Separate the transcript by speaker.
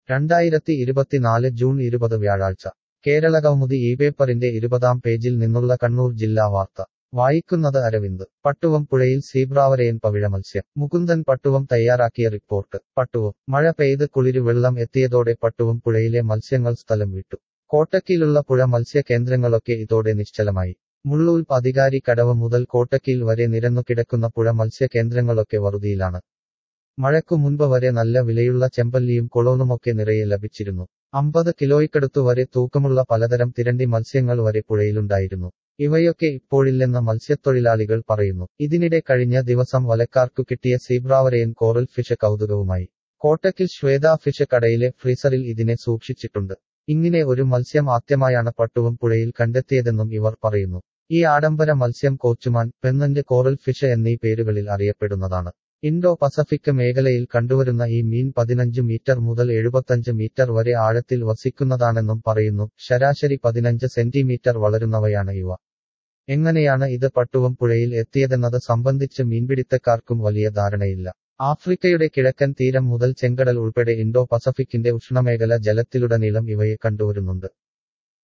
Speaker 1: രണ്ടായിരത്തി ഇരുപത്തിനാല് ജൂൺ ഇരുപത് വ്യാഴാഴ്ച കേരളകൗമുദി ഈ പേപ്പറിന്റെ ഇരുപതാം പേജിൽ നിന്നുള്ള കണ്ണൂർ ജില്ലാ വാർത്ത വായിക്കുന്നത് അരവിന്ദ് പട്ടുവം പുഴയിൽ സീബ്രാവരയൻ പവിഴമത്സ്യം മുകുന്ദൻ പട്ടുവം തയ്യാറാക്കിയ റിപ്പോർട്ട് പട്ടുവം മഴ പെയ്ത് കുളിരു വെള്ളം എത്തിയതോടെ പട്ടുവം പുഴയിലെ മത്സ്യങ്ങൾ സ്ഥലം വിട്ടു കോട്ടക്കിലുള്ള പുഴ മത്സ്യ കേന്ദ്രങ്ങളൊക്കെ ഇതോടെ നിശ്ചലമായി മുള്ളൂൽ അധികാരി കടവ് മുതൽ കോട്ടക്കിൽ വരെ നിരന്നുകിടക്കുന്ന പുഴ മത്സ്യ കേന്ദ്രങ്ങളൊക്കെ വറുതിയിലാണ് മഴയ്ക്കു മുൻപ് വരെ നല്ല വിലയുള്ള ചെമ്പല്ലിയും കൊളോണുമൊക്കെ നിറയെ ലഭിച്ചിരുന്നു അമ്പത് കിലോയ്ക്കടുത്തു വരെ തൂക്കമുള്ള പലതരം തിരണ്ടി മത്സ്യങ്ങൾ വരെ പുഴയിലുണ്ടായിരുന്നു ഇവയൊക്കെ ഇപ്പോഴില്ലെന്ന് മത്സ്യത്തൊഴിലാളികൾ പറയുന്നു ഇതിനിടെ കഴിഞ്ഞ ദിവസം വലക്കാർക്കു കിട്ടിയ സീബ്രാവരയൻ കോറൽ ഫിഷ് കൗതുകവുമായി കോട്ടക്കിൽ ശ്വേത ഫിഷ് കടയിലെ ഫ്രീസറിൽ ഇതിനെ സൂക്ഷിച്ചിട്ടുണ്ട് ഇങ്ങനെ ഒരു മത്സ്യം ആദ്യമായാണ് പട്ടുവം പുഴയിൽ കണ്ടെത്തിയതെന്നും ഇവർ പറയുന്നു ഈ ആഡംബര മത്സ്യം കോച്ചുമാൻ പെന്നന്റ് കോറൽ ഫിഷ് എന്നീ പേരുകളിൽ അറിയപ്പെടുന്നതാണ് ഇൻഡോ പസഫിക് മേഖലയിൽ കണ്ടുവരുന്ന ഈ മീൻ പതിനഞ്ച് മീറ്റർ മുതൽ എഴുപത്തഞ്ച് മീറ്റർ വരെ ആഴത്തിൽ വസിക്കുന്നതാണെന്നും പറയുന്നു ശരാശരി പതിനഞ്ച് സെന്റിമീറ്റർ വളരുന്നവയാണ് ഇവ എങ്ങനെയാണ് ഇത് പട്ടുവം പുഴയിൽ എത്തിയതെന്നത് സംബന്ധിച്ച് മീൻപിടുത്തക്കാർക്കും വലിയ ധാരണയില്ല ആഫ്രിക്കയുടെ കിഴക്കൻ തീരം മുതൽ ചെങ്കടൽ ഉൾപ്പെടെ ഇൻഡോ പസഫിക്കിന്റെ ഉഷ്ണമേഖല ജലത്തിലുടനീളം ഇവയെ കണ്ടുവരുന്നുണ്ട്